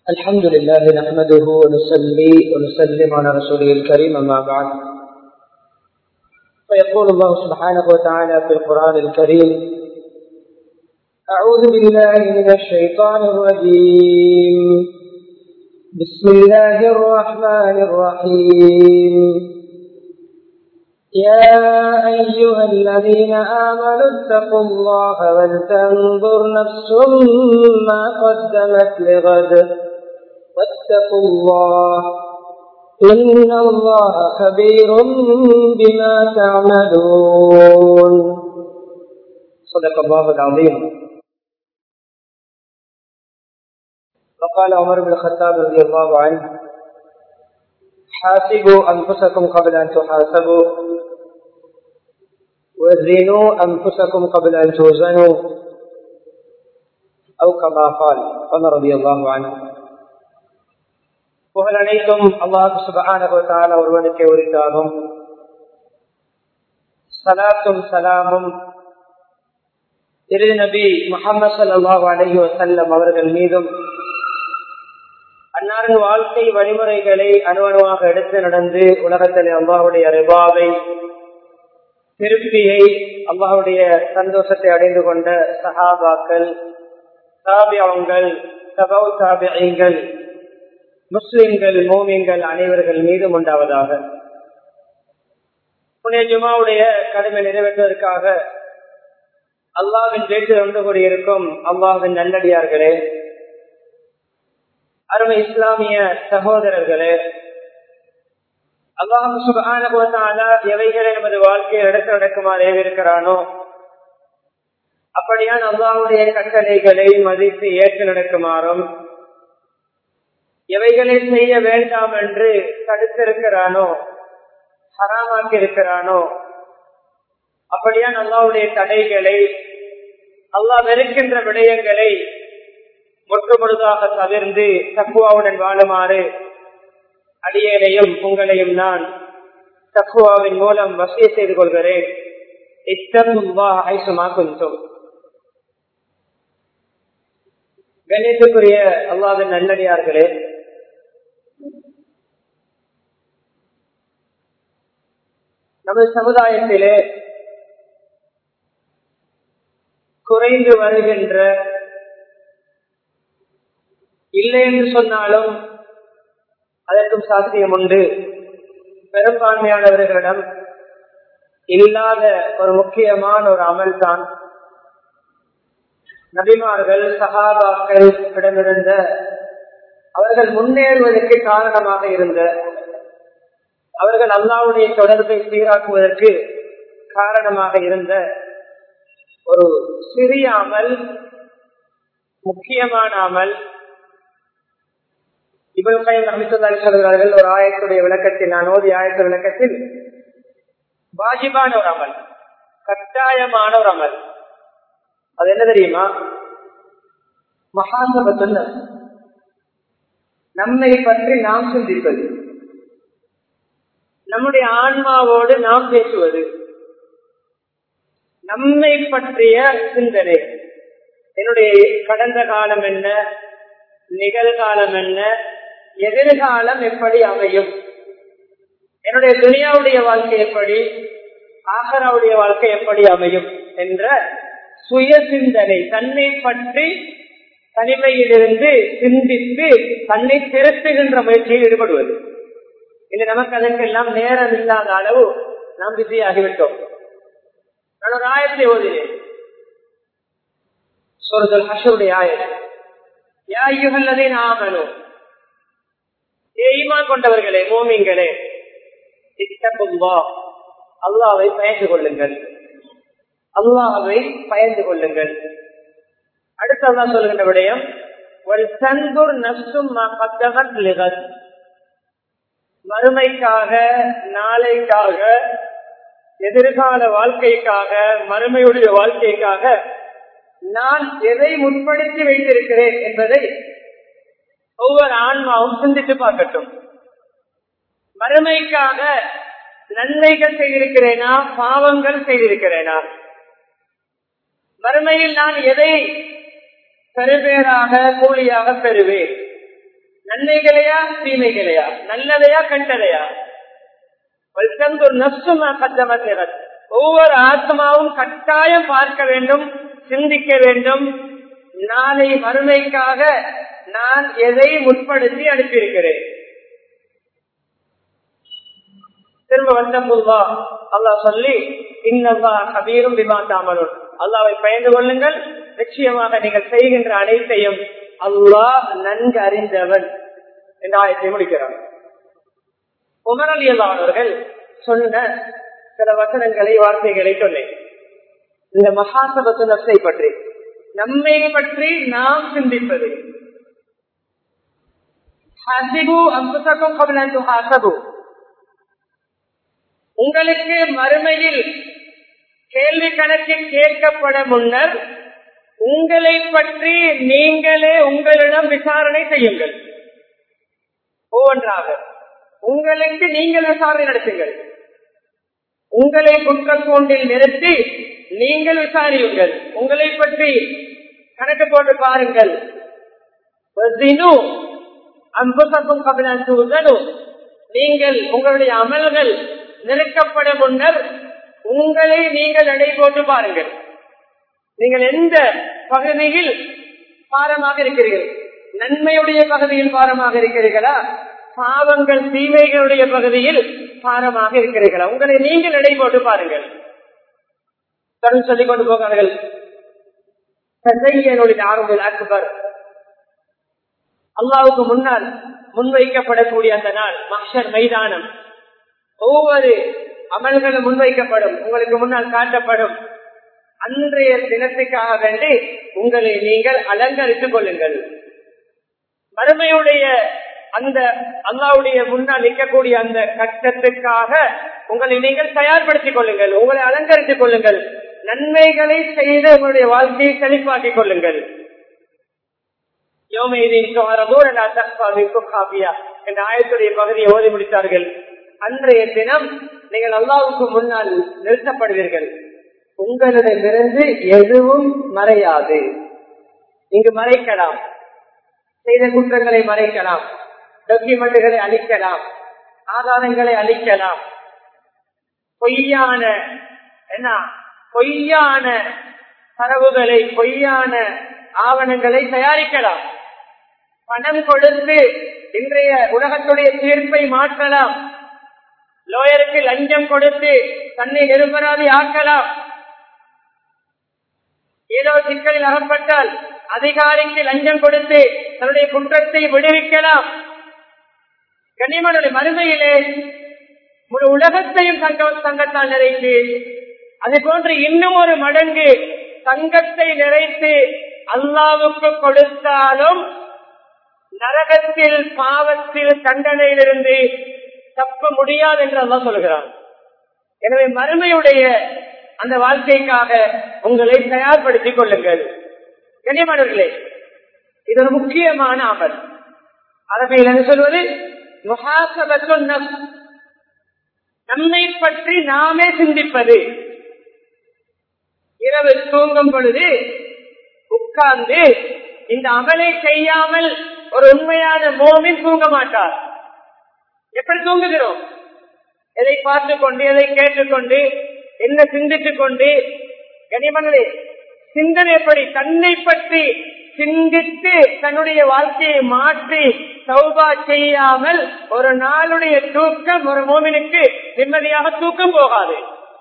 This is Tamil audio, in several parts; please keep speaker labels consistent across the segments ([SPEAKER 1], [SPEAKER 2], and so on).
[SPEAKER 1] الحمد لله نحمده ونصلي ونسلم على رسوله الكريم أما بعد فيقول الله سبحانه وتعالى في القرآن الكريم أعوذ بالله من الشيطان الرجيم بسم الله الرحمن الرحيم يا أيها الذين آمنوا اتقوا الله ولتنظر نفس ما قدمت لغد واتقوا الله إن الله خبير بما تعملون صدق الله العظيم وقال عمر بن الخطاب رضي الله عنه حاسبوا أنفسكم قبل أن تحاسبوا وزنوا أنفسكم قبل أن توزنوا أو كما قال عمر رضي الله عنه புகழ் அனைத்தும் அல்லாஹு சுபகான ஒருவனுக்கு உரித்தாகும் சலாத்தும் சலாமும் திரு நபி முகமது சல்லாஹூ அலஹி வசல்லம் அவர்கள் மீதும் அன்னாரின் வாழ்க்கை வழிமுறைகளை அணுவணுவாக எடுத்து நடந்து உலகத்தில் அல்லாஹுடைய ரிபாவை திருப்தியை அல்லாஹுடைய சந்தோஷத்தை அடைந்து கொண்ட சஹாபாக்கள் தாபியங்கள் சபௌ தாபியங்கள் முஸ்லிம்கள் மோமியங்கள் அனைவர்கள் மீதும் உண்டாவதாக புனித ஜுமாவுடைய கடமை நிறைவேற்றுவதற்காக அல்லாவின் வீட்டில் வந்து கூடியிருக்கும் அல்லாவின் நல்லடியார்களே அருமை இஸ்லாமிய சகோதரர்களே அல்லாஹு சுபான எவைகளை நமது வாழ்க்கையில் எடுத்து நடக்குமாறு ஏவிருக்கிறானோ அப்படியான் அல்லாவுடைய கட்டளைகளை மதித்து ஏற்று நடக்குமாறும் எவைகளை செய்ய வேண்டாம் என்று தடுத்திருக்கிறானோ ஹராமாக்கி இருக்கிறானோ அப்படியான் அல்லாவுடைய தடைகளை அல்லாஹ் வெறுக்கின்ற விடயங்களை முற்றுமுழுதாக தவிர்ந்து தக்குவாவுடன் வாழுமாறு அடியேனையும் உங்களையும் நான் தக்குவாவின் மூலம் வசிய செய்து கொள்கிறேன் கணித்துக்குரிய அல்லாவின் நல்லடியார்களே நமது சமுதாயத்திலே குறைந்து வருகின்ற இல்லை என்று சொன்னாலும் அதற்கும் சாத்தியம் உண்டு பெரும்பான்மையானவர்களிடம் இல்லாத ஒரு முக்கியமான ஒரு அமல் தான் நபிமார்கள் சகாபாக்கள் இடமிருந்த அவர்கள் முன்னேறுவதற்கு காரணமாக இருந்த அவர்கள் அல்லாவுடைய தொடர்பை சீராக்குவதற்கு காரணமாக இருந்த ஒரு சிறிய அமல் முக்கியமான அமல் இவள் கையில் அமைச்சதாக சொல்கிறார்கள் ஒரு ஆயத்துடைய விளக்கத்தில் நான் ஓதி ஆயத்த விளக்கத்தில் வாஜிபான ஒரு அமல் கட்டாயமான ஒரு அமல் அது என்ன தெரியுமா மகாசபத்துன்னு நம்மை பற்றி நாம் சிந்திப்பது நம்முடைய ஆன்மாவோடு நாம் பேசுவது நம்மை பற்றிய சிந்தனை என்னுடைய கடந்த காலம் என்ன நிகழ்காலம் என்ன எதிர்காலம் எப்படி அமையும் என்னுடைய துனியாவுடைய வாழ்க்கை எப்படி ஆகராவுடைய வாழ்க்கை எப்படி அமையும் என்ற சுய சிந்தனை தன்னை பற்றி தனிமையிலிருந்து சிந்தித்து தன்னை திருத்துகின்ற முயற்சியில் ஈடுபடுவது இன்று நமக்கு அதற்கெல்லாம் நேரம் இல்லாத அளவு நாம் பிஸியாகிவிட்டோம் நான் ஒரு ஆயத்தை ஓதினேன் சொல்றல் ஹஷருடைய ஆயத்தை யாயுகல்லதை நாமனும் ஈமான் கொண்டவர்களே மோமிங்களே இத்தகுவா அல்லாவை பயந்து கொள்ளுங்கள் அல்லாவை பயந்து கொள்ளுங்கள் அடுத்து அல்லா சொல்லுகின்ற விடயம் ஒரு சந்தூர் நஷ்டும் மறுமைக்காக நாளைக்காக எதிர்கால வாழ்க்கைக்காக மறுமையுடைய வாழ்க்கைக்காக நான் எதை முற்படுத்தி வைத்திருக்கிறேன் என்பதை ஒவ்வொரு ஆன்மாவும் சிந்தித்து பார்க்கட்டும் மறுமைக்காக நன்மைகள் செய்திருக்கிறேனா பாவங்கள் செய்திருக்கிறேனா மறுமையில் நான் எதை பெறுவேராக கூலியாக பெறுவேன் நன்மைகளையா தீமைகளையா நல்லதையா கண்டதையா ஒவ்வொரு ஆத்மாவும் கட்டாயம் பார்க்க வேண்டும் சிந்திக்க வேண்டும் நாளை வறுமைக்காக நான் எதை முற்படுத்தி அனுப்பியிருக்கிறேன் திரும்ப வந்தமுல்லா அல்லாஹ் சொல்லி இன்னல்லா கபீரும் விமாத்தாமனும் அல்லாவை பயந்து கொள்ளுங்கள் நிச்சயமாக நீங்கள் செய்கின்ற அனைத்தையும் அல்லாஹ் நன்கு அறிந்தவன் என்ற ஆயத்தை முடிக்கிறார் உமர் அலி அவர்கள் சொன்ன சில வசனங்களை வார்த்தைகளை சொன்னேன் இந்த மகாசபத்து நப்சை பற்றி நம்மை பற்றி நாம் சிந்திப்பது ஹசிபு அம்புசக்கும் கபிலந்து ஹாசபு உங்களுக்கு மறுமையில் கேள்வி கணக்கில் கேட்கப்பட முன்னர் உங்களை பற்றி நீங்களே உங்களிடம் விசாரணை செய்யுங்கள் ஒவ்வொன்றாக உங்களுக்கு நீங்கள் விசாரணை நடத்துங்கள் உங்களை குற்றக்கூண்டில் நிறுத்தி நீங்கள் விசாரியுங்கள் உங்களை பற்றி கணக்கு போட்டு பாருங்கள் நீங்கள் உங்களுடைய அமல்கள் நெருக்கப்பட முன்னர் உங்களை நீங்கள் எடை போட்டு பாருங்கள் நீங்கள் எந்த பகுதியில் பாரமாக இருக்கிறீர்கள் நன்மையுடைய பகுதியில் பாரமாக இருக்கிறீர்களா பாவங்கள் தீமைகளுடைய பகுதியில் பாரமாக இருக்கிறீர்களா உங்களை நீங்கள் எடை போட்டு பாருங்கள் தொடர்ந்து சொல்லிக் கொண்டு போகிறார்கள் அக்பர் அல்லாவுக்கு முன்னால் முன்வைக்கப்படக்கூடிய அந்த நாள் மக்ஷர் மைதானம் ஒவ்வொரு அமல்களும் முன்வைக்கப்படும் உங்களுக்கு முன்னால் காட்டப்படும் அன்றைய தினத்துக்காக வேண்டி உங்களை நீங்கள் அலங்கரித்துக் கொள்ளுங்கள் மறுமையுடைய அந்த அல்லாவுடைய முன்னால் நிற்கக்கூடிய அந்த கட்டத்துக்காக உங்களை நீங்கள் தயார்படுத்திக் கொள்ளுங்கள் உங்களை அலங்கரித்துக் கொள்ளுங்கள் நன்மைகளை செய்து உங்களுடைய வாழ்க்கையை செழிப்பாக்கிக் கொள்ளுங்கள் என்ற ஆயத்துடைய பகுதியை ஓதி முடித்தார்கள் அன்றைய தினம் நீங்கள் அல்லாவுக்கு முன்னால் நிறுத்தப்படுவீர்கள் உங்களிடமிருந்து எதுவும் மறையாது இங்கு மறைக்கலாம் செய்த குற்றங்களை மறைக்கலாம் டாக்குமெண்ட்டுகளை அழிக்கலாம் ஆதாரங்களை அழிக்கலாம் பொய்யான என்ன பொய்யான தரவுகளை பொய்யான ஆவணங்களை தயாரிக்கலாம் பணம் கொடுத்து இன்றைய உலகத்துடைய தீர்ப்பை மாற்றலாம் லோயருக்கு லஞ்சம் கொடுத்து தன்னை நிருபராதி ஆக்கலாம் ஏதோ சிக்கலில் அகப்பட்டால் அதிகாரிக்கு லஞ்சம் கொடுத்து தன்னுடைய குற்றத்தை விடுவிக்கலாம் கனிமனுடைய மறுமையிலே முழு உலகத்தையும் தங்க தங்கத்தால் நிறைத்து அது போன்று இன்னும் ஒரு மடங்கு தங்கத்தை நிறைத்து அல்லாவுக்கு கொடுத்தாலும் நரகத்தில் பாவத்தில் தண்டனையிலிருந்து தப்ப முடியாது என்று அல்லா சொல்கிறான் எனவே மறுமையுடைய அந்த வாழ்க்கைக்காக உங்களை தயார்படுத்திக் கொள்ளுங்கள் கண்ணியமானவர்களே இது ஒரு முக்கியமான அமல் அரபியில் என்ன சொல்வது நம்மை பற்றி நாமே சிந்திப்பது இரவு தூங்கும் பொழுது உட்கார்ந்து இந்த அமலை செய்யாமல் ஒரு உண்மையான மோமின் தூங்க மாட்டார் எப்படி தூங்குகிறோம் எதை பார்த்து கொண்டு எதை கேட்டுக்கொண்டு என்ன சிந்தித்துக் கொண்டு கனிமங்களே சிந்தனை எப்படி தன்னை பற்றி சிந்தித்து தன்னுடைய வாழ்க்கையை மாற்றி சௌபா செய்யாமல் ஒரு நாளுடைய தூக்கம் ஒரு மோமினுக்கு நிம்மதியாக தூக்கம் போகாது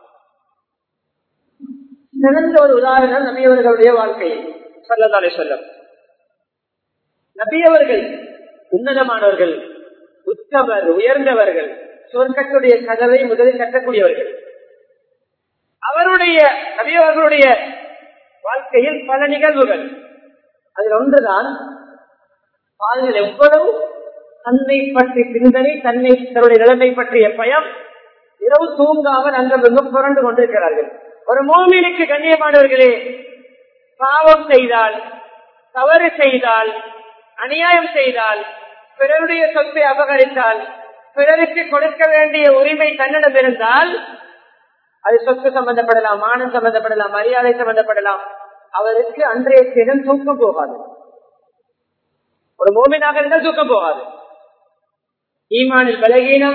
[SPEAKER 1] சிறந்த ஒரு உதாரணம் நபியவர்களுடைய வாழ்க்கையை சொல்லதாலே சொல்லும் நபியவர்கள் உன்னதமானவர்கள் உத்தவர் உயர்ந்தவர்கள் சொர்க்கத்துடைய கதவை முதலில் கட்டக்கூடியவர்கள் அவருடைய நபியவர்களுடைய வாழ்க்கையில் பல நிகழ்வுகள் அதில் ஒன்றுதான் பால்கள் எவ்வளவு தன்னை பற்றி சிந்தனை தன்னை தன்னுடைய நிலைமை பற்றிய பயம் இரவு தூங்காமல் அங்கிருந்தும் புரண்டு கொண்டிருக்கிறார்கள் ஒரு மோமினுக்கு கண்ணியமானவர்களே பாவம் செய்தால் தவறு செய்தால் அநியாயம் செய்தால் பிறருடைய சொத்தை அபகரித்தால் பிறருக்கு கொடுக்க வேண்டிய உரிமை தன்னிடம் இருந்தால் அது சொத்து சம்பந்தப்படலாம் மானம் சம்பந்தப்படலாம் மரியாதை சம்பந்தப்படலாம் அவருக்கு அன்றைய தினம் தூக்கம் போகாது ஒரு மோமினாக இருந்தால் தூக்கம் போகாது ஈமானில் பலகீனம்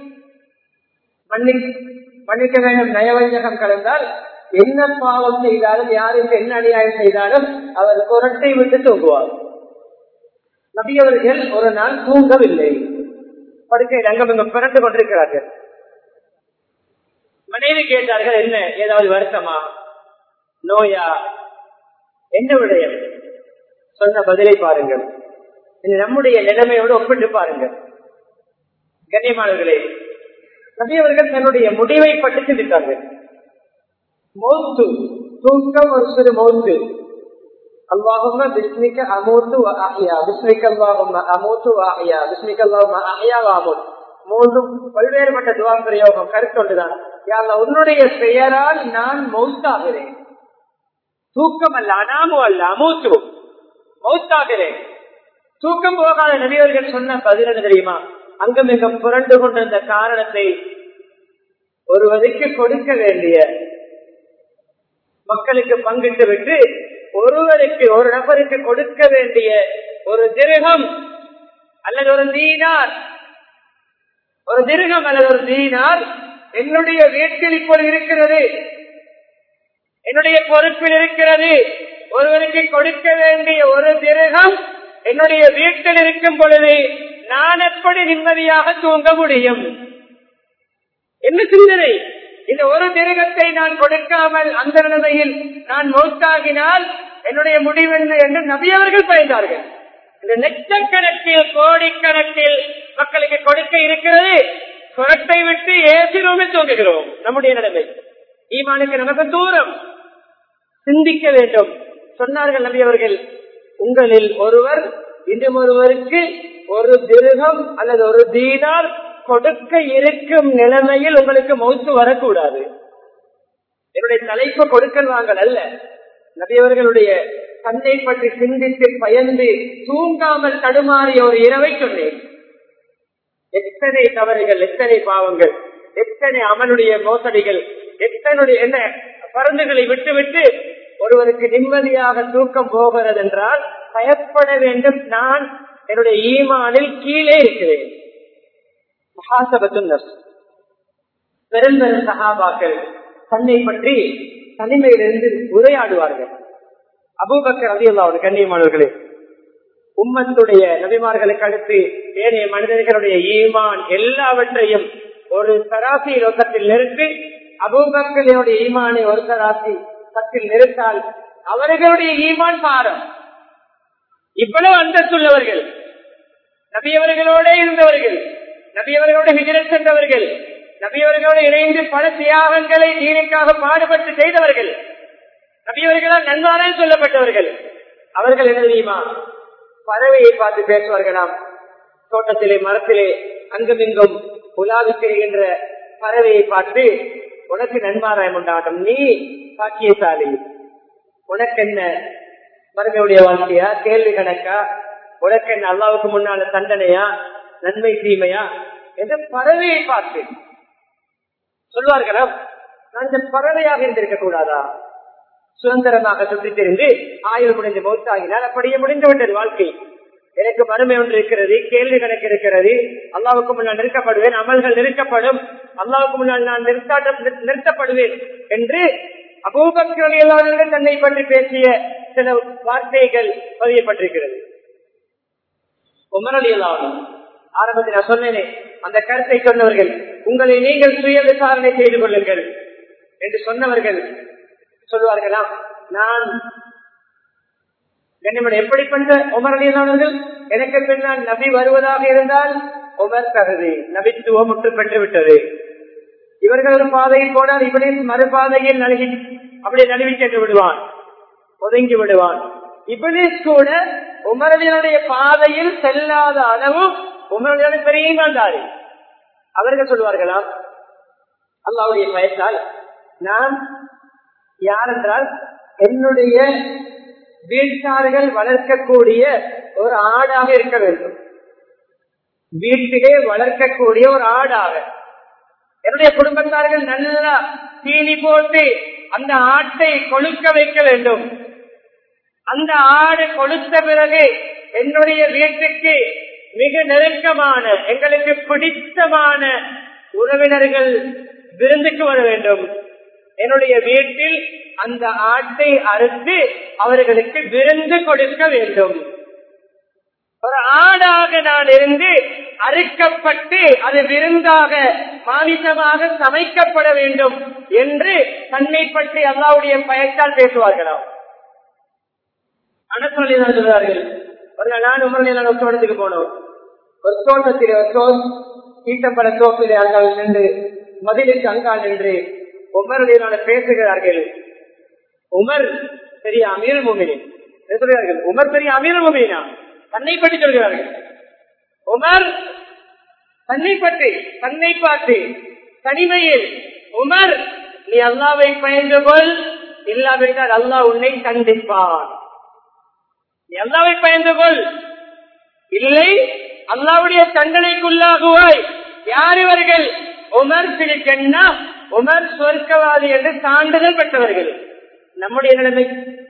[SPEAKER 1] மன்னிக்க வேண்டும் நயவஞ்சகம் கலந்தால் என்ன பாவம் செய்தாலும் யாருக்கு என்ன அநியாயம் செய்தாலும் அவர் குரட்டை விட்டு தூங்குவார் நபியவர்கள் ஒரு நாள் தூங்கவில்லை படுக்கையில் அங்கம் இங்கு பிறந்து கொண்டிருக்கிறார்கள் மனைவி கேட்டார்கள் என்ன ஏதாவது வருத்தமா நோயா என்ன விடயம் சொன்ன பதிலை பாருங்கள் இது நம்முடைய நிலைமையோடு ஒப்பிட்டு பாருங்கள் கண்ணியமானவர்களே நபியவர்கள் தன்னுடைய முடிவை பற்றி சிந்தித்தார்கள் மௌத்து தூக்கம் ஒரு சிறு மௌத்து அல்லாஹும்ம பிஸ்மிக்க அமூத்து அஹ்யா பிஸ்மிக்க அல்லாஹும்ம அமூத்து அஹ்யா பிஸ்மிக்க அல்லாஹும்ம அஹ்யா வாமூத் மூன்றும் பல்வேறுபட்ட துவா பிரயோகம் கருத்தொண்டுதான் யாழ்லா உன்னுடைய பெயரால் நான் மௌத்தாகிறேன் தூக்கம் அல்ல அனாமு அல்ல அமூத்து மௌத்தாகிறேன் தூக்கம் போகாத நபியவர்கள் சொன்ன பதில் தெரியுமா அங்கும் இங்கும் புரண்டு கொண்டிருந்த காரணத்தை ஒருவருக்கு கொடுக்க வேண்டிய மக்களுக்கு பங்கிட்டு விட்டு ஒருவருக்கு ஒரு நபருக்கு கொடுக்க வேண்டிய ஒரு திருகம் அல்லது ஒரு தீனார் ஒரு திருகம் அல்லது ஒரு தீனார் என்னுடைய வீட்டில் இப்போது இருக்கிறது என்னுடைய பொறுப்பில் இருக்கிறது ஒருவருக்கு கொடுக்க வேண்டிய ஒரு திருகம் என்னுடைய வீட்டில் இருக்கும் பொழுது நான் எப்படி நிம்மதியாக தூங்க முடியும் என்ன சிந்தனை இந்த ஒரு திருகத்தை நான் கொடுக்காமல் அந்த நிலைமையில் நான் மௌத்தாகினால் என்னுடைய முடிவென்ன என்று நபியவர்கள் பயந்தார்கள் இந்த லட்சக்கணக்கில் கோடிக்கணக்கில் மக்களுக்கு கொடுக்க இருக்கிறது குரட்டை விட்டு ஏசி ரூமில் தூங்குகிறோம் நம்முடைய நிலைமை ஈமானுக்கு நமக்கு தூரம் சிந்திக்க வேண்டும் சொன்னார்கள் நபியவர்கள் உங்களில் ஒருவர் இன்னும் ஒருவருக்கு ஒரு திருகம் அல்லது ஒரு தீனார் கொடுக்க இருக்கும் நிலைமையில் உங்களுக்கு மௌத்து வரக்கூடாது என்னுடைய தலைப்பு கொடுக்கல் வாங்கல் அல்ல நபியவர்களுடைய தன்னை பற்றி சிந்தித்து பயந்து தூங்காமல் தடுமாறிய ஒரு இரவை சொன்னேன் எத்தனை தவறுகள் எத்தனை பாவங்கள் எத்தனை அமனுடைய மோசடிகள் எத்தனுடைய என்ன பருந்துகளை விட்டுவிட்டு ஒருவருக்கு நிம்மதியாக தூக்கம் போகிறது என்றால் பயப்பட வேண்டும் நான் என்னுடைய ஈமானில் கீழே இருக்கிறேன் பெரும் பெரும் சகாபாக்கள் தன்னை பற்றி தனிமையிலிருந்து உரையாடுவார்கள் அபூபக்கர் அதிகல்லா ஒரு கண்ணியமானவர்களே உம்மத்துடைய நபிமார்களுக்கு அடுத்து ஏனைய மனிதர்களுடைய ஈமான் எல்லாவற்றையும் ஒரு சராசி நோக்கத்தில் நிறுத்தி அபூபக்கரினுடைய ஈமானை ஒரு சராசி பத்தில் நிறுத்தால் அவர்களுடைய ஈமான் பாரம் இவ்வளவு அந்தஸ்துள்ளவர்கள் நபியவர்களோட இருந்தவர்கள் நபியவர்களோட ஹிஜரத் சென்றவர்கள் நபியவர்களோடு இணைந்து பல தியாகங்களை தீனுக்காக பாடுபட்டு செய்தவர்கள் நபியவர்களால் நன்மாரே சொல்லப்பட்டவர்கள் அவர்கள் என்ன தெரியுமா பறவையை பார்த்து பேசுவார்களாம் தோட்டத்திலே மரத்திலே அங்குமிங்கும் உலாவி திரிகின்ற பறவையை பார்த்து உனக்கு நன்மாராயம் உண்டாகட்டும் நீ பாக்கியசாலி உனக்கு என்ன மருமையுடைய வாழ்க்கையா கேள்வி கணக்கா உனக்கு என்ன அல்லாவுக்கு முன்னால தண்டனையா நன்மை தீமையா என்று பறவையை பார்த்து சொல்வார்களாம் நான் இந்த பறவையாக இருந்திருக்க கூடாதா சுதந்திரமாக சுற்றி தெரிந்து ஆயுள் முடிந்து மௌத்தாகினால் அப்படியே முடிந்து விட்டது வாழ்க்கை எனக்கு மறுமை ஒன்று இருக்கிறது கேள்வி கணக்கு இருக்கிறது அல்லாவுக்கு முன்னால் நிறுத்தப்படுவேன் அமல்கள் நிறுத்தப்படும் அல்லாவுக்கு முன்னால் நான் நிறுத்தாட்ட நிறுத்தப்படுவேன் என்று அபூபக்கள் தன்னை பற்றி பேசிய சில வார்த்தைகள் பதியப்பட்டிருக்கிறது உமரலி அல்லாவும் ஆரம்பத்தில் நான் சொன்னேனே அந்த கருத்தை சொன்னவர்கள் உங்களை நீங்கள் சுய விசாரணை செய்து கொள்ளுங்கள் என்று சொன்னவர்கள் சொல்வார்களாம் நான் கண்ணிமன் எப்படிப்பட்ட உமர் அலியலானவர்கள் எனக்கு பின்னால் நபி வருவதாக இருந்தால் உமர் கருது நபித்துவம் முற்று பெற்று விட்டது இவர்கள் ஒரு பாதையில் போனால் இவனின் மறுபாதையில் நழுகி அப்படியே நழுவி சென்று விடுவான் ஒதுங்கி விடுவான் இபிலிஸ் கூட உமரலியனுடைய பாதையில் செல்லாத அளவு உமரலியான பெரிய மாண்டாரு அவர்கள் சொல்வார்களாம் அல்லாவுடைய பயத்தால் நான் யார் என்றால் என்னுடைய வீட்டார்கள் வளர்க்கக்கூடிய ஒரு ஆடாக இருக்க வேண்டும் வீட்டிலே வளர்க்கக்கூடிய ஒரு ஆடாக என்னுடைய குடும்பத்தார்கள் நல்லா தீனி போட்டு அந்த ஆட்டை கொழுக்க வைக்க வேண்டும் அந்த ஆடு கொளுத்த பிறகு என்னுடைய வீட்டுக்கு மிக நெருக்கமான எங்களுக்கு பிடித்தமான உறவினர்கள் விருந்துக்கு வர வேண்டும் என்னுடைய வீட்டில் அந்த ஆட்டை அறுத்து அவர்களுக்கு விருந்து கொடுக்க வேண்டும் ஒரு ஆடாக நான் இருந்து அறுக்கப்பட்டு அது விருந்தாக மாமிசமாக சமைக்கப்பட வேண்டும் என்று தன்னை பற்றி அல்லாவுடைய பயத்தால் பேசுவார்களாம் அனசொல்லி சொல்கிறார்கள் ஒரு நாள் நான் உமரலி நான் ஒரு தோட்டத்துக்கு போனோம் ஒரு தோட்டத்தில் ஒரு தோ ஈட்டப்பட தோப்பிலே அங்கால் நின்று மதிலுக்கு அங்கால் நின்று உமரலியான பேசுகிறார்கள் உமர் பெரிய அமீர் முமினி சொல்கிறார்கள் உமர் பெரிய அமீர் முமினா தன்னை பற்றி சொல்கிறார்கள் உமர் தன்னை பற்றி தன்னை பார்த்து தனிமையில் உமர் நீ அல்லாவை பயந்து கொள் இல்லாவிட்டால் அல்லாஹ் உன்னை கண்டிப்பான் நீ அல்லாவை பயந்து கொள் இல்லை அல்லாவுடைய தண்டனைக்குள்ளாகுவாய் யார் இவர்கள் உமர் சிலிக்கன்னா உமர் சொர்க்கவாதி என்று சான்றிதழ் பெற்றவர்கள் நம்முடைய நிலைமை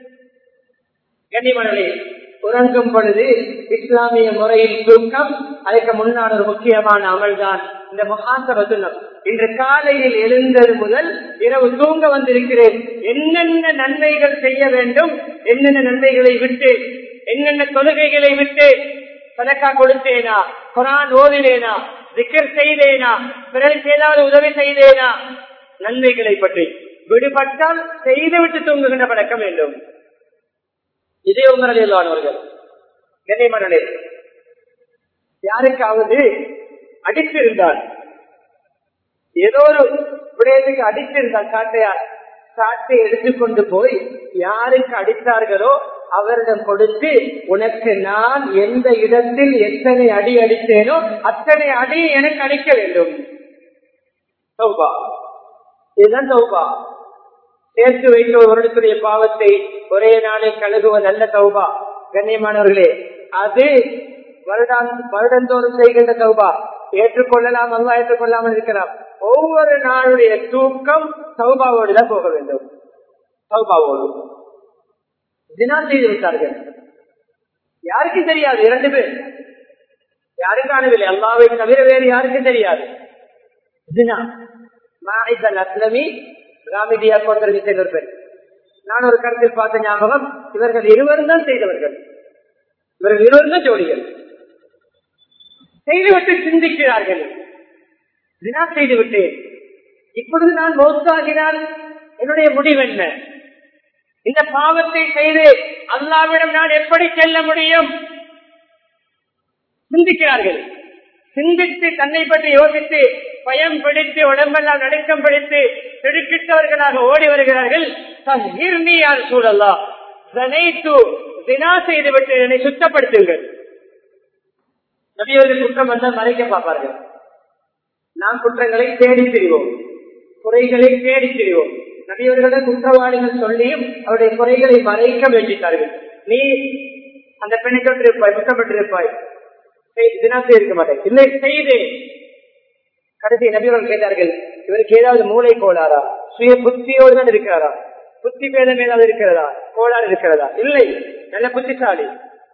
[SPEAKER 1] கண்ணிமணலே உறங்கும் பொழுது இஸ்லாமிய முறையில் தூக்கம் அதற்கு முன்னாள் ஒரு முக்கியமான அமல்தான் இந்த முகாசபத்துனம் இன்று காலையில் எழுந்தது முதல் இரவு தூங்க வந்திருக்கிறேன் என்னென்ன நன்மைகள் செய்ய வேண்டும் என்னென்ன நன்மைகளை விட்டு என்னென்ன தொழுகைகளை விட்டு சதக்கா கொடுத்தேனா குரான் ஓதினேனா திக்கர் செய்தேனா பிறருக்கு ஏதாவது உதவி செய்தேனா நன்மைகளை பற்றி விடுபட்டால் செய்துவிட்டு தூங்குகின்ற பழக்கம் வேண்டும் இதே உங்களானவர்கள் கண்ணியமனே யாருக்காவது அடித்திருந்தால் ஏதோ ஒரு விடயத்துக்கு அடித்திருந்தால் சாட்டையார் சாட்டை எடுத்துக்கொண்டு போய் யாருக்கு அடித்தார்களோ அவரிடம் கொடுத்து உனக்கு நான் எந்த இடத்தில் எத்தனை அடி அடித்தேனோ அத்தனை அடி எனக்கு அடிக்க வேண்டும் சௌபா இதுதான் சௌபா சேர்த்து வைத்த ஒரு வருடத்துடைய பாவத்தை ஒரே நாளில் கழுகுவ நல்ல தௌபா கண்ணியமானவர்களே அது வருடாந் வருடந்தோறும் செய்கின்ற தௌபா ஏற்றுக்கொள்ளலாம் அல்லா ஏற்றுக்கொள்ளாமல் இருக்கலாம் ஒவ்வொரு நாளுடைய தூக்கம் சௌபாவோடு தான் போக வேண்டும் சௌபாவோடு தினா செய்து விட்டார்கள் யாருக்கும் தெரியாது இரண்டு பேர் யாரும் காணவில்லை அல்லாவை தவிர வேறு யாருக்கும் தெரியாது தினா மாஹிதல் அஸ்லமி ராமிதியா போன்ற செய்தவர் பேர் நான் ஒரு கருத்தில் பார்த்த ஞாபகம் இவர்கள் இருவரும் தான் செய்தவர்கள் இவர்கள் இருவரும் தான் ஜோடிகள் செய்துவிட்டு சிந்திக்கிறார்கள் தினா செய்துவிட்டு இப்பொழுது நான் மௌத்தாகினால் என்னுடைய முடிவு என்ன இந்த பாவத்தை செய்து அல்லாவிடம் நான் எப்படி செல்ல முடியும் சிந்திக்கிறார்கள் சிந்தித்து தன்னை பற்றி யோசித்து பயம் பிடித்து உடம்பெல்லாம் நடுக்கம் பிடித்து திடுக்கிட்டவர்களாக ஓடி வருகிறார்கள் யார் சூழல்லா தினா செய்துவிட்டு என்னை சுத்தப்படுத்துங்கள் நபியவர்கள் குற்றம் வந்தால் மறைக்க பார்ப்பார்கள் நாம் குற்றங்களை தேடி திரிவோம் குறைகளை தேடி திரிவோம் நபியவர்களிடம் குற்றவாளிகள் சொல்லியும் அவருடைய குறைகளை மறைக்க வேண்டிட்டார்கள் நீ அந்த பெண்ணை தொட்டிருப்பாய் குற்றப்பட்டிருப்பாய் தினா செய்திருக்க மாட்டேன் இல்லை செய்து கடைசி நபியவர்கள் கேட்டார்கள் இவருக்கு ஏதாவது மூளை கோளாரா சுய புத்தியோடு தான் இருக்கிறாரா புத்தி பேதம் ஏதாவது இருக்கிறதா கோளாறு இருக்கிறதா இல்லை நல்ல புத்திசாலி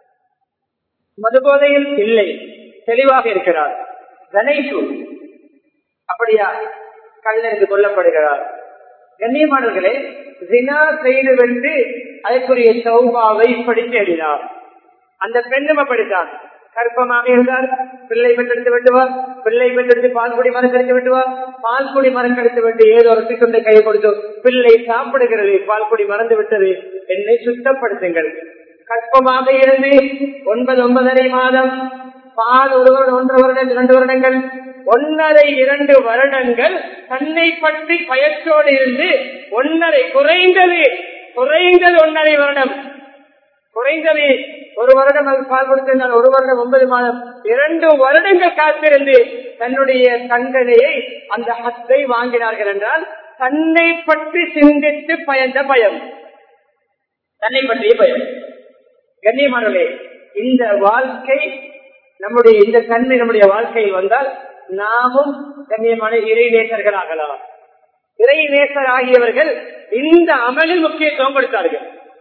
[SPEAKER 1] மதுபோதையில் இல்லை தெளிவாக இருக்கிறார் கணேசு அப்படியா கல்லறிந்து கொல்லப்படுகிறார் கண்ணியமானவர்களே தினா செய்துவிட்டு அதற்குரிய சௌபாவை இப்படி தேடினார் அந்த பெண்ணும் அப்படித்தான் கற்பமாக இருந்தார் பிள்ளை பெற்றெடுத்து விட்டுவார் பிள்ளை பெற்றெடுத்து பால்குடி மரம் கழித்து விட்டுவார் பால்குடி மரம் கழித்து விட்டு ஏதோ ஒரு சிக்கொண்டை கை கொடுத்து பிள்ளை சாப்பிடுகிறது பால்குடி மறந்து விட்டது என்னை சுத்தப்படுத்துங்கள் கற்பமாக இருந்து ஒன்பது ஒன்பதரை மாதம் பால் ஒரு வருடம் ஒன்றரை வருடம் இரண்டு வருடங்கள் ஒன்னரை இரண்டு வருடங்கள் தன்னை பற்றி பயத்தோடு இருந்து ஒன்னரை குறைந்தது குறைந்தது ஒன்னரை வருடம் குறைந்தது ஒரு வருடம் பால் கொடுத்திருந்தால் ஒரு வருடம் ஒன்பது மாதம் இரண்டு வருடங்கள் காத்திருந்து தன்னுடைய தண்டனையை அந்த ஹத்தை வாங்கினார்கள் என்றால் தன்னை பற்றி சிந்தித்து பயந்த பயம் தன்னை பற்றிய பயம் கண்ணியமானவர்களே இந்த வாழ்க்கை நம்முடைய இந்த தன்மை நம்முடைய வாழ்க்கையில் வந்தால் நாமும் கண்ணியமான இறை நேசர்கள் ஆகலாம் இறை நேசர் ஆகியவர்கள் இந்த அமலில் முக்கியத்துவம் கொடுத்தார்கள்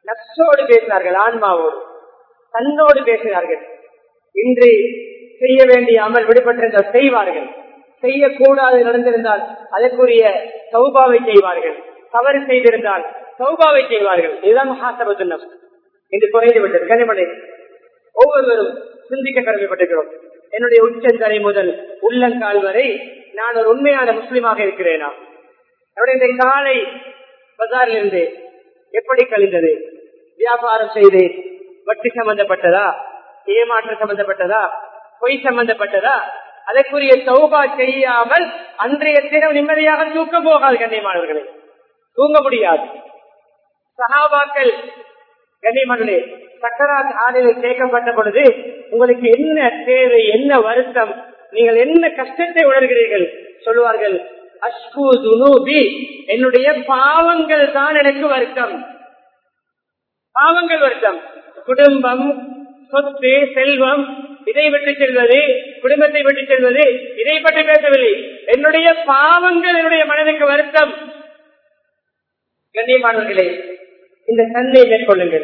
[SPEAKER 1] நப்சோடு பேசினார்கள் ஆன்மாவோடு தன்னோடு பேசினார்கள் இன்று செய்ய வேண்டிய அமல் விடுபட்டிருந்தால் செய்வார்கள் செய்யக்கூடாது நடந்திருந்தால் அதற்குரிய சௌபாவை செய்வார்கள் தவறு செய்திருந்தால் சௌபாவை செய்வார்கள் இதுதான் மகாசபத்து நப்ஸ் இன்று குறைந்து விட்டது கனிமலை ஒவ்வொருவரும் சிந்திக்க கடமைப்பட்டிருக்கிறோம் என்னுடைய உச்சந்தலை முதல் உள்ளங்கால் வரை நான் ஒரு உண்மையான முஸ்லிமாக இருக்கிறேனா என்னுடைய காலை பஜாரில் இருந்து எப்படி கழிந்தது வியாபாரம் செய்து வட்டி சம்பந்தப்பட்டதா ஏமாற்றம் சம்பந்தப்பட்டதா பொய் சம்பந்தப்பட்டதா அதற்குரிய சௌபா செய்யாமல் அன்றைய தினம் நிம்மதியாக தூக்க போகாது கண்ணியமானவர்களே தூங்க முடியாது சகாபாக்கள் கண்ணியமானே சக்கராத் ஆலையில் கேட்கப்பட்ட பொழுது உங்களுக்கு என்ன தேவை என்ன வருத்தம் நீங்கள் என்ன கஷ்டத்தை உணர்கிறீர்கள் சொல்லுவார்கள் அஷ்பு துனூபி என்னுடைய பாவங்கள் தான் எனக்கு வருத்தம் பாவங்கள் வருத்தம் குடும்பம் சொத்து செல்வம் இதை விட்டு செல்வது குடும்பத்தை விட்டு செல்வது இதை பற்றி பேசவில்லை என்னுடைய பாவங்கள் என்னுடைய மனதுக்கு வருத்தம் கண்ணியமானவர்களே இந்த தன்மை மேற்கொள்ளுங்கள்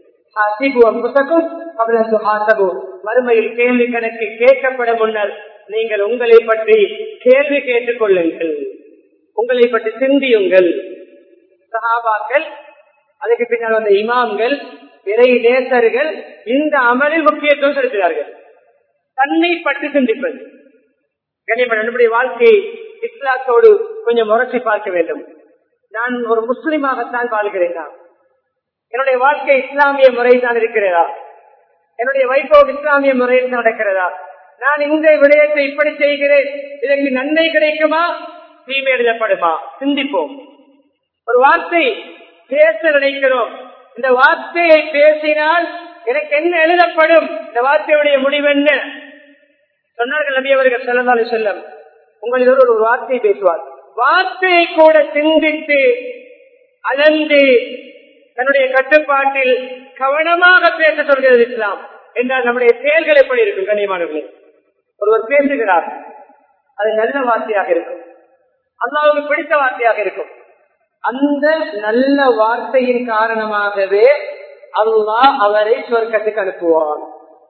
[SPEAKER 1] மறுமையில் கேள்வி கணக்கு கேட்கப்பட முன்னர் நீங்கள் உங்களை பற்றி கேள்வி கேட்டுக் கொள்ளுங்கள் உங்களை பற்றி சிந்தியுங்கள் சகாபாக்கள் அதுக்கு பின்னால் வந்த இமாம்கள் இறை நேசர்கள் இந்த அமலில் முக்கியத்துவம் செலுத்துகிறார்கள் தன்னை பற்றி சிந்திப்பது கனிமன் என்னுடைய வாழ்க்கையை இஸ்லாத்தோடு கொஞ்சம் முரட்சி பார்க்க வேண்டும் நான் ஒரு முஸ்லிமாகத்தான் வாழ்கிறேன் நான் என்னுடைய வாழ்க்கை இஸ்லாமிய முறையில் தான் இருக்கிறதா என்னுடைய வைபவம் இஸ்லாமிய முறையில் நடக்கிறதா நான் இந்த விடயத்தை இப்படி செய்கிறேன் இதற்கு நன்மை கிடைக்குமா தீமை எழுதப்படுமா சிந்திப்போம் ஒரு வார்த்தை பேச நினைக்கிறோம் இந்த வார்த்தையை பேசினால் எனக்கு என்ன எழுதப்படும் இந்த வார்த்தையுடைய முடிவு என்ன சொன்னார்கள் நபி அவர்கள் செல்லதாலும் செல்லம் உங்களில் ஒரு வார்த்தை பேசுவார் வார்த்தையை கூட சிந்தித்து அலந்து தன்னுடைய கட்டுப்பாட்டில் கவனமாக பேச சொல்கிறது இஸ்லாம் என்றால் நம்முடைய செயல்கள் எப்படி இருக்கும் கண்ணியமானவர்களே ஒருவர் பேசுகிறார் அது நல்ல வார்த்தையாக இருக்கும் அல்லாவுக்கு பிடித்த வார்த்தையாக இருக்கும் அந்த நல்ல வார்த்தையின் காரணமாகவே அல்லாஹ் அவரை சொர்க்கத்துக்கு அனுப்புவார்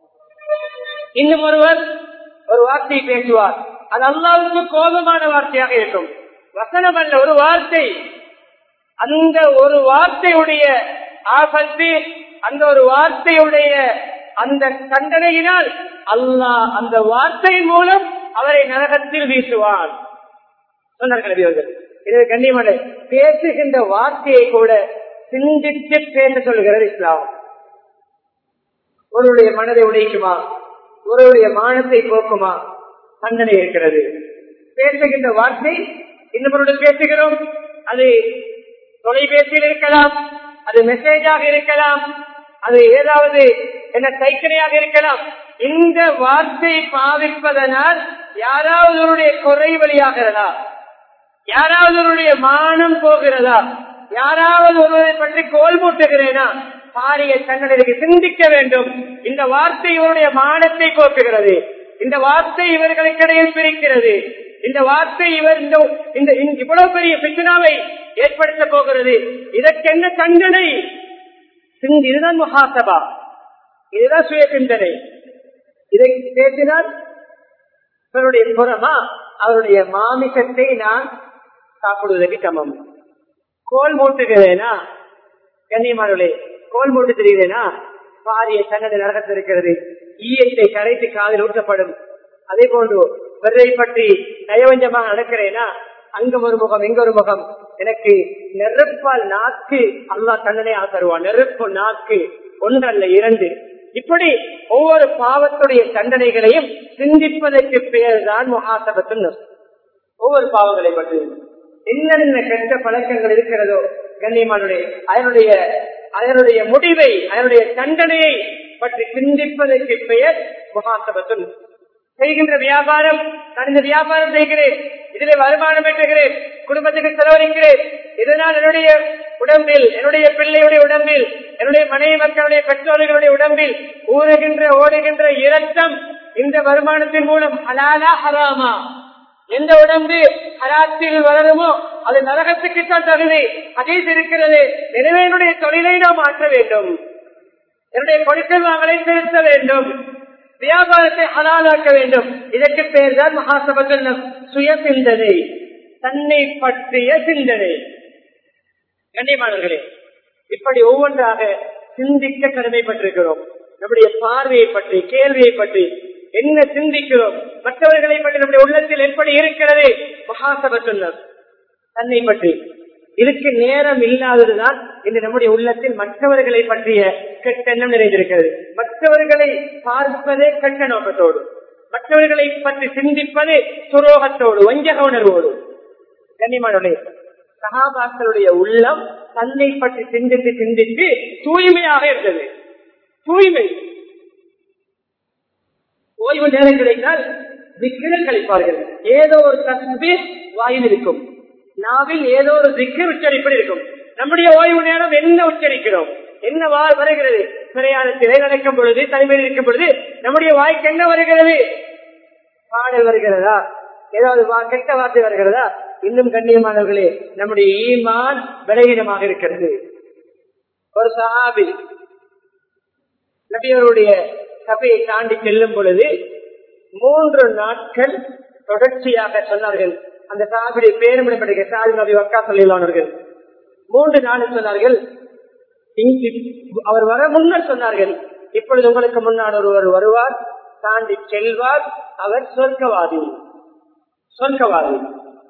[SPEAKER 1] இன்னும் ஒருவர் ஒரு வார்த்தை பேசுவார் அது அல்லாவுக்கு கோபமான வார்த்தையாக இருக்கும் வசனம் அல்ல ஒரு வார்த்தை அந்த ஒரு வார்த்தையுடைய ஆபத்து அந்த ஒரு வார்த்தையுடைய அந்த தண்டனையினால் அல்லாஹ் அந்த வார்த்தையின் மூலம் அவரை நரகத்தில் வீசுவான் சொன்னார்கள் அவர்கள் இது கண்ணியமான பேசுகின்ற வார்த்தையை கூட சிந்தித்து பேச சொல்கிறது இஸ்லாம் ஒருவருடைய மனதை உடைக்குமா ஒருவருடைய மானத்தை போக்குமா தண்டனை இருக்கிறது பேசுகின்ற வார்த்தை இன்னொருடன் பேசுகிறோம் அது தொலைபேசியில் இருக்கலாம் அது மெசேஜாக இருக்கலாம் அது ஏதாவது என்ன கைக்கணையாக இருக்கலாம் இந்த வார்த்தை பாவிப்பதனால் யாராவது ஒருடைய குறை வழியாகிறதா யாராவது ஒருடைய மானம் போகிறதா யாராவது ஒருவரை பற்றி கோல் மூட்டுகிறேனா பாரிய தங்களுக்கு சிந்திக்க வேண்டும் இந்த வார்த்தை இவருடைய மானத்தை போக்குகிறது இந்த வார்த்தை இவர்களுக்கிடையில் பிரிக்கிறது இந்த வார்த்தை இவர் இந்த இந்த இவ்வளவு பெரிய பிச்சனாவை ஏற்படுத்த போகிறது இதற்கென்ன தண்டனை இதுதான் மகாசபா இதுதான் சுய சிந்தனை இதை பேசினால் இவருடைய புறமா அவருடைய மாமிசத்தை நான் சாப்பிடுவதற்கு சமம் கோல் மூட்டுகிறேனா கண்ணியமானவர்களே கோல் மூட்டு தெரிகிறேனா பாரிய தண்டனை நரகத்திருக்கிறது ஈயத்தை கரைத்து காதில் ஊற்றப்படும் அதே போன்று வெறுதை பற்றி நயவஞ்சமாக நடக்கிறேனா அங்கும் ஒரு முகம் இங்க ஒரு முகம் எனக்கு நெருப்பால் நாக்கு அல்லா தண்டனையாக தருவான் நெருப்பு நாக்கு ஒன்றல்ல இரண்டு இப்படி ஒவ்வொரு பாவத்துடைய தண்டனைகளையும் சிந்திப்பதற்கு பெயர் தான் முகாசபத்து ஒவ்வொரு பாவங்களை பற்றி என்னென்ன கெட்ட பழக்கங்கள் இருக்கிறதோ கண்ணியமானுடைய அதனுடைய அதனுடைய முடிவை அதனுடைய தண்டனையை பற்றி சிந்திப்பதற்கு பெயர் முகாசபத்து செய்கின்ற வியாபாரம் நான் இந்த வியாபாரம் செய்கிறேன் இதிலே வருமானம் பெற்றுகிறேன் குடும்பத்துக்கு செலவழிக்கிறேன் இதனால் என்னுடைய உடம்பில் என்னுடைய பிள்ளையுடைய உடம்பில் என்னுடைய மனைவி மக்களுடைய பெற்றோர்களுடைய உடம்பில் ஊறுகின்ற ஓடுகின்ற இரத்தம் இந்த வருமானத்தின் மூலம் ஹலாலா ஹராமா எந்த உடம்பு ஹராத்தில் வளருமோ அது நரகத்துக்கு தான் தகுதி அதீஸ் இருக்கிறது எனவே என்னுடைய தொழிலை நாம் மாற்ற வேண்டும் என்னுடைய கொடுக்கல் வாங்கலை செலுத்த வேண்டும் வியாபாரத்தை ஹலாலாக்க வேண்டும் இதற்கு பேர் தான் மகாசபத்தில் சுய சிந்தனை தன்னை பற்றிய சிந்தனை கண்ணியமானவர்களே இப்படி ஒவ்வொன்றாக சிந்திக்க கடமைப்பட்டிருக்கிறோம் நம்முடைய பார்வையை பற்றி கேள்வியை பற்றி என்ன சிந்திக்கிறோம் மற்றவர்களை பற்றி நம்முடைய உள்ளத்தில் எப்படி இருக்கிறது மகாசப சொன்னார் தன்னை பற்றி இதுக்கு நேரம் இல்லாததுதான் இன்று நம்முடைய உள்ளத்தில் மற்றவர்களை பற்றிய கெட்டெண்ணம் நிறைந்திருக்கிறது மற்றவர்களை பார்ப்பதே கெட்ட நோக்கத்தோடு மற்றவர்களை பற்றி சிந்திப்பது துரோகத்தோடு வஞ்சக உணர்வோடு கண்ணியமானே சகாபாக்களுடைய உள்ளம் தன்னை பற்றி சிந்தித்து சிந்தித்து தூய்மையாக இருந்தது தூய்மை ஓய்வு நேரம் கிடைத்தால் திக்கில் கழிப்பார்கள் ஏதோ ஒரு தஸ்பி வாயில் இருக்கும் நாவில் ஏதோ ஒரு திக்கு உச்சரிப்பது இருக்கும் நம்முடைய ஓய்வு நேரம் என்ன உச்சரிக்கிறோம் என்ன வாழ் வருகிறது பிரயாணத்திலே நடக்கும் பொழுது தனிமையில் இருக்கும் பொழுது நம்முடைய வாய்க்கு என்ன வருகிறது பாடல் வருகிறதா ஏதாவது கெட்ட வார்த்தை வருகிறதா இன்னும் கண்ணியமானவர்களே நம்முடைய ஈமான் விலகினமாக இருக்கிறது ஒரு சஹாபி நபியருடைய சபையை தாண்டி செல்லும் பொழுது மூன்று நாட்கள் தொடர்ச்சியாக சொன்னார்கள் அந்த சாபியை பேருமிடப்படுகிற சாதி நபி வக்கா சொல்லியுள்ளானவர்கள் மூன்று நாள் சொன்னார்கள் அவர் வர முன்னர் சொன்னார்கள் இப்பொழுது உங்களுக்கு முன்னால் ஒருவர் வருவார் தாண்டி செல்வார் அவர் சொர்க்கவாதி சொர்க்கவாதி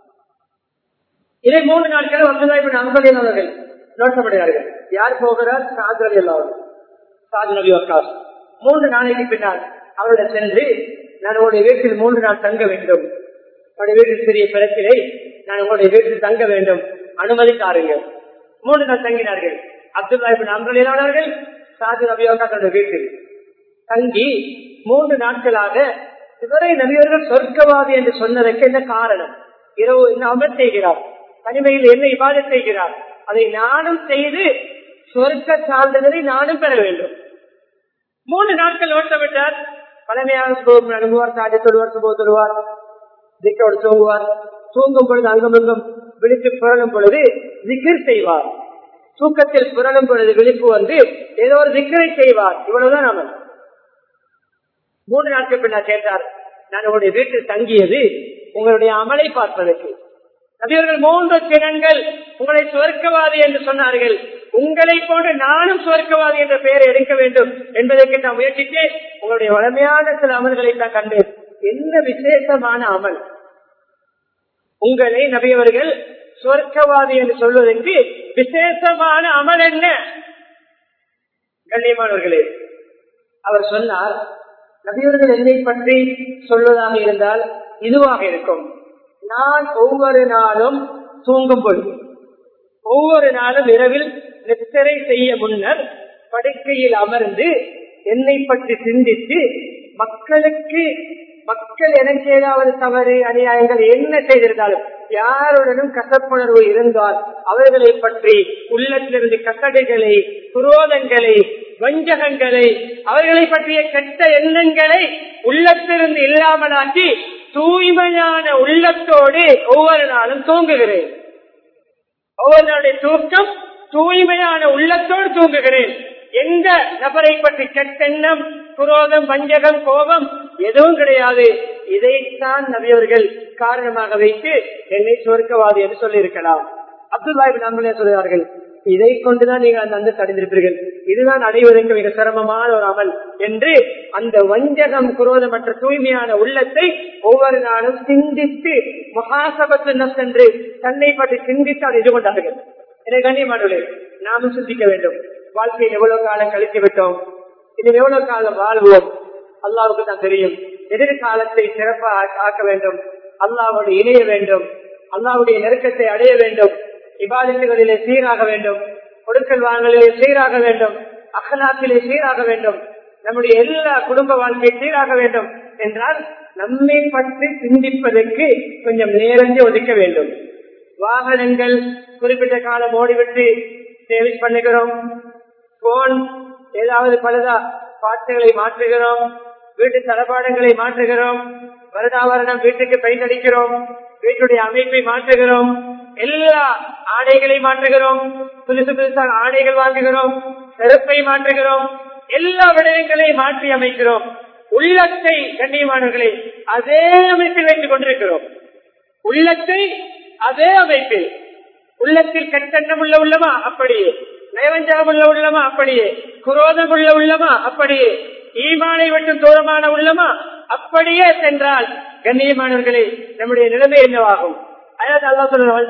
[SPEAKER 1] இதை மூன்று நாட்கள் வந்துதான் இப்ப நண்பர்கள் நோட்டப்படுகிறார்கள் யார் போகிறார் சாதரவி எல்லாரும் சாது நபி வக்காஸ் மூன்று நாளைக்கு பின்னால் அவரிடம் சென்று நான் உங்களுடைய வீட்டில் மூன்று நாள் தங்க வேண்டும் உங்களுடைய வீட்டில் சிறிய பிரச்சனை நான் உங்களுடைய வீட்டில் தங்க வேண்டும் அனுமதி தாருங்கள் மூன்று நாள் தங்கினார்கள் அப்துல்லா இப்ப நம்பலானவர்கள் சாது நபி வக்காசோட வீட்டில் தங்கி மூன்று நாட்களாக இதுவரை நபியவர்கள் சொர்க்கவாதி என்று சொன்னதற்கு என்ன காரணம் இரவு என்ன அமர் செய்கிறார் தனிமையில் என்ன இபாதம் செய்கிறார் அதை நானும் செய்து சொர்க்க சான்றிதழை நானும் பெற வேண்டும் மூன்று நாட்கள் ஓட்டமிட்டார் பழமையாக அனுபவார் சாதி தொழுவார் சுபோ தொழுவார் திக்கோடு தூங்குவார் தூங்கும் பொழுது அங்கமெங்கும் விழித்து புரளும் பொழுது திக்கர் செய்வார் தூக்கத்தில் புரளும் பொழுது விழிப்பு வந்து ஏதோ ஒரு திக்கரை செய்வார் இவ்வளவுதான் அவன் மூன்று நாட்கள் பின்னர் கேட்டார் நான் உங்களுடைய வீட்டில் தங்கியது உங்களுடைய அமலை பார்ப்பதற்கு நபியர்கள் மூன்று தினங்கள் உங்களை சுவர்க்கவாதி என்று சொன்னார்கள் உங்களை போன்று நானும் சுவர்க்கவாதி என்ற பெயரை எடுக்க வேண்டும் என்பதற்கு நான் முயற்சித்தேன் உங்களுடைய வளமையான சில அமல்களை தான் கண்டேன் என்ன விசேஷமான அமல் உங்களை நபியவர்கள் சுவர்க்கவாதி என்று சொல்வதற்கு விசேஷமான அமல் என்ன கண்ணியமானவர்களே அவர் சொன்னார் நபியவர்கள் என்னை பற்றி சொல்வதாக இருந்தால் இதுவாக இருக்கும் நான் ஒவ்வொரு நாளும் தூங்கும் பொழுது ஒவ்வொரு நாளும் இரவில் நித்திரை செய்ய முன்னர் படுக்கையில் அமர்ந்து என்னை பற்றி சிந்தித்து மக்களுக்கு மக்கள் எனக்கு ஏதாவது தவறு அநியாயங்கள் என்ன செய்திருந்தாலும் யாருடனும் கசப்புணர்வு இருந்தால் அவர்களை பற்றி உள்ளத்திலிருந்து கட்டடைகளை குரோதங்களை வஞ்சகங்களை அவர்களை பற்றிய கெட்ட எண்ணங்களை உள்ளத்திலிருந்து இல்லாமலாக்கி தூய்மையான உள்ளத்தோடு ஒவ்வொரு நாளும் தூங்குகிறேன் ஒவ்வொரு நாளுடைய தூக்கம் தூய்மையான உள்ளத்தோடு தூங்குகிறேன் எந்த நபரை பற்றி கெட்டெண்ணம் குரோதம் வஞ்சகம் கோபம் எதுவும் கிடையாது இதைத்தான் நபியவர்கள் காரணமாக வைத்து என்னை சுவர்க்கவாதி என்று சொல்லியிருக்கலாம் அப்துல்லாஹிப் நம்மளே சொல்கிறார்கள் இதை கொண்டுதான் நீங்கள் அந்த அந்த அடைந்திருப்பீர்கள் இதுதான் அடைவதற்கு மிக சிரமமான ஒரு அமல் என்று அந்த வஞ்சகம் குரோதமற்ற தூய்மையான உள்ளத்தை ஒவ்வொரு நாளும் சிந்தித்து மகாசபத்து சென்று தன்னை பற்றி சிந்தித்து அதை இது கொண்டார்கள் இதை கண்ணியமானவர்களே நாமும் சிந்திக்க வேண்டும் வாழ்க்கையில் எவ்வளவு காலம் கழித்து விட்டோம் இன்னும் எவ்வளவு காலம் வாழ்வோம் அல்லாவுக்கு தான் தெரியும் எதிர்காலத்தை சிறப்பாக ஆக்க வேண்டும் அல்லாவோடு இணைய வேண்டும் அல்லாவுடைய நெருக்கத்தை அடைய வேண்டும் இபாதத்துகளிலே சீராக வேண்டும் கொடுக்கல் வாங்கலிலே சீராக வேண்டும் அகலாத்திலே சீராக வேண்டும் நம்முடைய எல்லா குடும்ப வாழ்க்கை சீராக வேண்டும் என்றால் நம்மை பற்றி சிந்திப்பதற்கு கொஞ்சம் நேரஞ்சு ஒதுக்க வேண்டும் வாகனங்கள் குறிப்பிட்ட காலம் ஓடிவிட்டு சேவிஸ் பண்ணுகிறோம் போன் ஏதாவது பலதா பாட்டுகளை மாற்றுகிறோம் வீட்டு தளபாடங்களை மாற்றுகிறோம் வருடாவரணம் வீட்டுக்கு பெயிண்ட் அடிக்கிறோம் வீட்டுடைய அமைப்பை மாற்றுகிறோம் எல்லா ஆடைகளை மாற்றுகிறோம் புதுசு புதுசாக ஆடைகள் வாங்குகிறோம் செருப்பை மாற்றுகிறோம் எல்லா விடயங்களையும் மாற்றி அமைக்கிறோம் உள்ளத்தை கண்ணியமானவர்களை அதே அமைப்பில் வைத்துக் கொண்டிருக்கிறோம் உள்ளத்தை அதே அமைப்பில் உள்ளத்தில் கட்டணம் உள்ள உள்ளமா அப்படியே நயவஞ்சகம் உள்ள உள்ளமா அப்படியே குரோதம் உள்ள உள்ளமா அப்படியே ஈமானை விட்டு தூரமான உள்ளமா அப்படியே சென்றால் கண்ணியமானவர்களே நம்முடைய நிலைமை என்னவாகும் அதாவது அல்லா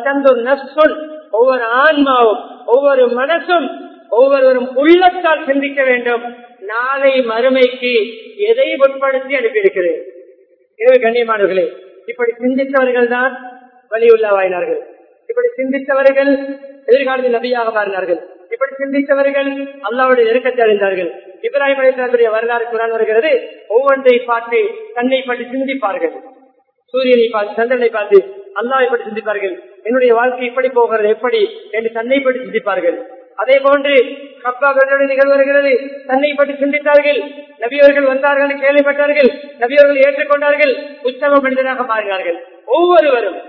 [SPEAKER 1] சொல்ல ஒவ்வொரு ஆன்மாவும் ஒவ்வொரு மனசும் ஒவ்வொருவரும் உள்ளத்தால் சிந்திக்க வேண்டும் நாளை மறுமைக்கு எதை உட்படுத்தி அனுப்பியிருக்கிறேன் எனவே கண்ணியமானவர்களே இப்படி சிந்தித்தவர்கள் தான் வலியுள்ளவாயினார்கள் இப்படி சிந்தித்தவர்கள் எதிர்காலத்தில் நபியாக மாறினார்கள் இப்படி சிந்தித்தவர்கள் அல்லாவுடைய நெருக்கத்தை அறிந்தார்கள் இப்ராஹிம் அலிஸ்லாத்துடைய வரலாறு குரான் வருகிறது ஒவ்வொன்றை பார்த்து தன்னை பற்றி சிந்திப்பார்கள் சூரியனை பார்த்து சந்திரனை பார்த்து அல்லாவை பற்றி சிந்திப்பார்கள் என்னுடைய வாழ்க்கை இப்படி போகிறது எப்படி என்று தன்னை பற்றி சிந்திப்பார்கள் அதே போன்று கப்பாக்களுடைய நிகழ்வு வருகிறது தன்னை பற்றி சிந்தித்தார்கள் நபியவர்கள் வந்தார்கள் கேள்விப்பட்டார்கள் நபியவர்கள் ஏற்றுக்கொண்டார்கள் உத்தம மனிதனாக மாறினார்கள் ஒவ்வொருவரும்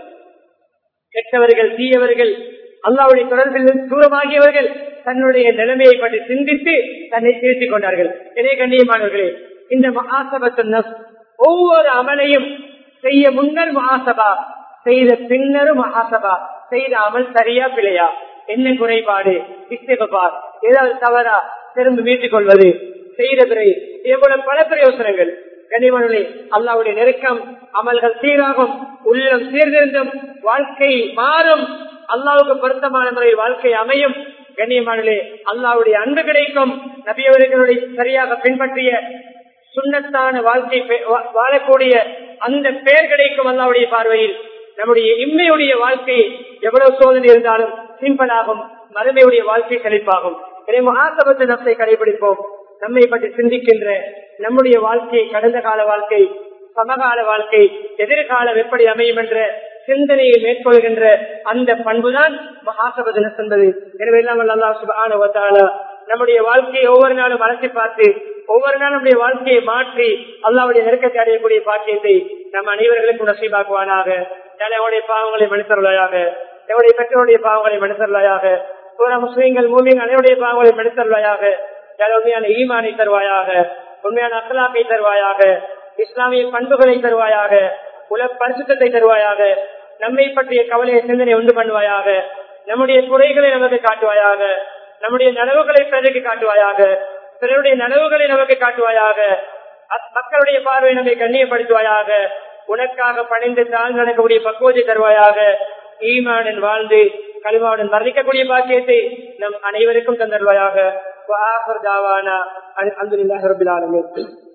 [SPEAKER 1] கெட்டவர்கள் தீயவர்கள் அல்லாவுடைய தொடர்பில் தூரமாகியவர்கள் தன்னுடைய நிலைமையை பற்றி சிந்தித்து தன்னை திருத்திக் கொண்டார்கள் இதே கண்ணியமானவர்களே இந்த மகாசபத்து ஒவ்வொரு அமலையும் செய்ய முன்னர் மகாசபா செய்த பின்னரும் மகாசபா செய்த அமல் சரியா பிழையா என்ன குறைபாடு இஸ்தபார் ஏதாவது தவறா திரும்ப மீட்டுக் கொள்வது செய்த பிறகு இவ்வளவு பல பிரயோசனங்கள் கனிமணி அல்லாவுடைய நெருக்கம் அமல்கள் சீராகும் உள்ளம் சீர்திருந்தும் வாழ்க்கை மாறும் அல்லாவுக்கு பொருத்தமான முறையில் வாழ்க்கை அமையும் கண்ணியமானே அல்லாவுடைய அன்பு கிடைக்கும் நபியவர்களுடைய சரியாக பின்பற்றிய சுண்ணத்தான வாழ்க்கை வாழக்கூடிய அந்த பெயர் கிடைக்கும் அல்லாவுடைய பார்வையில் நம்முடைய இம்மையுடைய வாழ்க்கை எவ்வளவு சோதனை இருந்தாலும் சிம்பிளாகும் மறுமையுடைய வாழ்க்கை செழிப்பாகும் எனவே மகாசபத்து நப்சை கடைபிடிப்போம் நம்மை பற்றி சிந்திக்கின்ற நம்முடைய வாழ்க்கை கடந்த கால வாழ்க்கை சமகால வாழ்க்கை எதிர்காலம் எப்படி அமையும் என்ற சிந்தனையை மேற்கொள்கின்ற அந்த பண்புதான் மகாசபதினஸ் என்பது எனவே எல்லாம் அல்லா சுபான நம்முடைய வாழ்க்கையை ஒவ்வொரு நாளும் அலசி பார்த்து ஒவ்வொரு நாளும் நம்முடைய வாழ்க்கையை மாற்றி அல்லாவுடைய நெருக்கத்தை அடையக்கூடிய பாக்கியத்தை நம் அனைவர்களுக்கும் நசீபாக்குவானாக எவருடைய பாவங்களை மனிதர்களாக எவருடைய பெற்றோருடைய பாவங்களை மனிதர்களாக முஸ்லீம்கள் மூமியங்கள் அனைவருடைய பாவங்களை மனிதர்களாக உண்மையான ஈமானை தருவாயாக உண்மையான அக்கலாக்கை தருவாயாக இஸ்லாமிய பண்புகளை தருவாயாக உல பரிசுத்தத்தை தருவாயாக நம்மை பற்றிய கவலையை சிந்தனை உண்டு பண்ணுவாயாக நம்முடைய குறைகளை நமக்கு காட்டுவாயாக நம்முடைய நனவுகளை பிறகு காட்டுவாயாக பிறருடைய நனவுகளை நமக்கு காட்டுவாயாக மக்களுடைய பார்வை நம்மை கண்ணியப்படுத்துவாயாக உனக்காக பணிந்து தாழ்ந்து நடக்கக்கூடிய பக்குவத்தை தருவாயாக ஈமானுடன் வாழ்ந்து கலிமாவுடன் வர்ணிக்கக்கூடிய பாக்கியத்தை நம் அனைவருக்கும் தந்தருவாயாக அன்பு ரபில் ஆலமே